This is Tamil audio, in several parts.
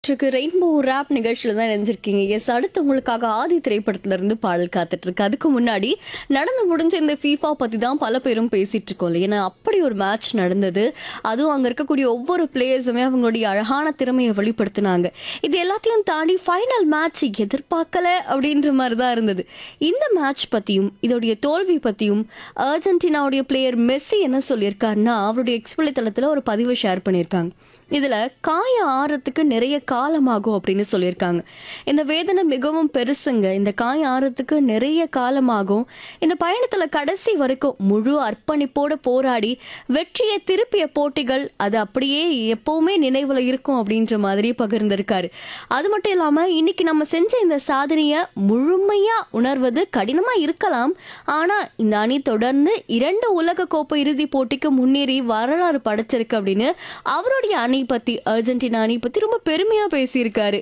இருக்கு ரெயின்போ ரேப் நிகழ்ச்சியில தான் நினைஞ்சிருக்கீங்க எஸ் அடுத்து உங்களுக்காக ஆதி திரைப்படத்துல இருந்து பாடல் காத்துட்டு இருக்கு அதுக்கு முன்னாடி நடந்து முடிஞ்ச இந்த ஃபீஃபா பத்தி தான் பல பேரும் பேசிட்டு இருக்கோம் ஏன்னா அப்படி ஒரு மேட்ச் நடந்தது அதுவும் அங்க இருக்கக்கூடிய ஒவ்வொரு பிளேயர்ஸுமே அவங்களுடைய அழகான திறமையை வெளிப்படுத்தினாங்க இது எல்லாத்தையும் தாண்டி ஃபைனல் மேட்ச் எதிர்பார்க்கல அப்படின்ற மாதிரி தான் இருந்தது இந்த மேட்ச் பத்தியும் இதோடைய தோல்வி பத்தியும் அர்ஜென்டினாவுடைய பிளேயர் மெஸ்ஸி என்ன சொல்லியிருக்காருன்னா அவருடைய எக்ஸ் வலைத்தளத்துல ஒரு பதிவை ஷேர் பண்ணியிருக்காங்க இதுல காயம் ஆறதுக்கு நிறைய காலமாகும் அப்படின்னு சொல்லியிருக்காங்க இந்த வேதனை மிகவும் பெருசுங்க இந்த காயம் ஆறதுக்கு நிறைய காலமாகும் இந்த பயணத்துல கடைசி வரைக்கும் முழு அர்ப்பணிப்போட போராடி வெற்றியை திருப்பிய போட்டிகள் அது அப்படியே எப்பவுமே நினைவுல இருக்கும் அப்படின்ற மாதிரி பகிர்ந்திருக்காரு அது மட்டும் இல்லாம இன்னைக்கு நம்ம செஞ்ச இந்த சாதனையை முழுமையா உணர்வது கடினமா இருக்கலாம் ஆனா இந்த அணி தொடர்ந்து இரண்டு உலக கோப்பை இறுதி போட்டிக்கு முன்னேறி வரலாறு படைச்சிருக்கு அப்படின்னு அவருடைய அணி பத்தி அர்ஜென்டினா அணி பத்தி ரொம்ப பெருமையா பேசியிருக்காரு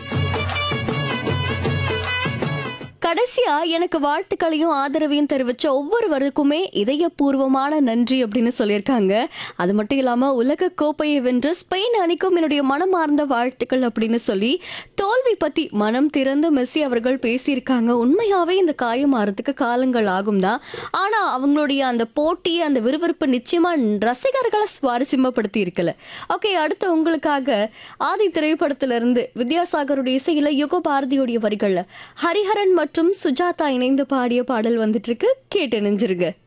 கடைசியா எனக்கு வாழ்த்துக்களையும் ஆதரவையும் தெரிவிச்ச ஒவ்வொருவருக்குமே இதயபூர்வமான நன்றி அப்படின்னு சொல்லியிருக்காங்க அது மட்டும் இல்லாம உலக கோப்பையை வென்ற ஸ்பெயின் அணிக்கும் என்னுடைய மனமார்ந்த வாழ்த்துக்கள் அப்படின்னு சொல்லி தோல்வி பத்தி மனம் திறந்து மெஸ்ஸி அவர்கள் பேசியிருக்காங்க உண்மையாவே இந்த காயம் ஆறதுக்கு காலங்கள் ஆகும் தான் ஆனா அவங்களுடைய அந்த போட்டி அந்த விறுவிறுப்பு நிச்சயமா ரசிகர்களை சுவாரஸ்யமப்படுத்தி இருக்கல ஓகே அடுத்து உங்களுக்காக ஆதி திரைப்படத்துல இருந்து வித்யாசாகருடைய இசையில யுக பாரதியுடைய வரிகள்ல ஹரிஹரன் மற்றும் சுஜாதா இணைந்து பாடிய பாடல் வந்துட்டு இருக்கு கேட்டு நெஞ்சிருங்க